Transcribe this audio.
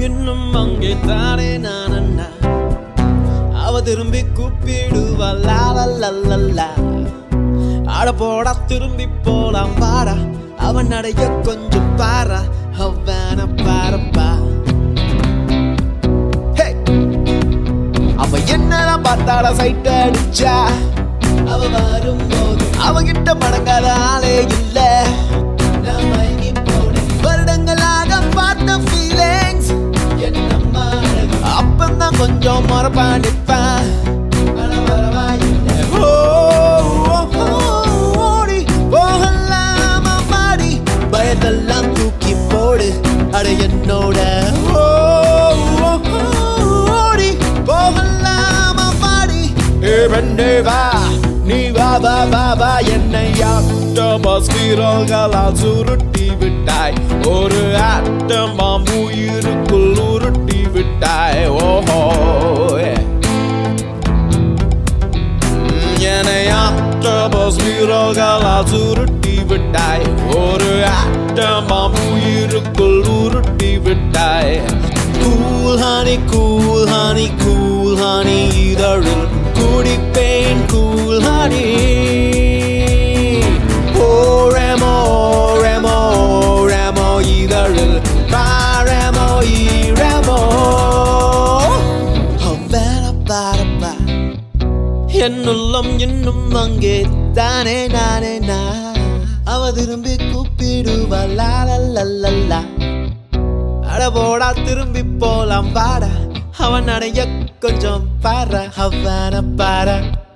இன்னும் அங்கே தானே நானண்ணா அவ திரும்பி கூப்பிடுவா லா லா லா லா லா ஆட போடா திரும்பி போலாம் பாடா அவன் நடைய கொஞ்சம் பாரா அவன பாரப்பா Hey! அவ என்னதான் பார்த்தாட சைட் அடிச்சா அவ வரும்போது அவகிட்ட மடங்காத ஆளே இல்ல நான் மயங்கி போனேன். வருடங்களாக பார்த்த ஃபீலிங்ஸ் என்னம்மா அழகு. அப்பந்தான் கொஞ்சம் மறப்பா நிப்பான் ஆனா பரவாயில்லை. ஓ, ஓ, ஓ, ஓடி போகலாமா மாடி பயத்தெல்லாம் தூக்கி போடு அட என்னோட ஓ, ஓ, ஓ, ஓடி போகலாமா மாடி ஏ பெண்ணே வா நீ வா வா வா வா என்னை ஆட்டமாஸ் வீரர்களால் சுருட்டி விட்டாய் ஒரு ஆட்டமாம் உயிருக்குள் உருட்டி விட்டாய் ஓஹோ yeah. என்னை ஆட்டமாஸ் வீரர்களால் சுருட்டி விட்டாய் ஒரு ஆட்டமாம் உயிருக்குள் உருட்டி விட்டாய் cool honey cool honey cool honey இதழில் குடிப்பேன் கூல் ஹானி ஓரமோ ரெமோ ரெமோ இதழில் பாரமோ ஈரமோ வேறப்பா என்னுள்ளம் இன்னும் அங்கே தானே நானே நான் அவ திரும்பி கூப்பிடுவா லா லா லா லா லா அட போடா திரும்பி போலாம் வாடா அவன் அடைய கொஞ்சம் பாரா அவன பாரா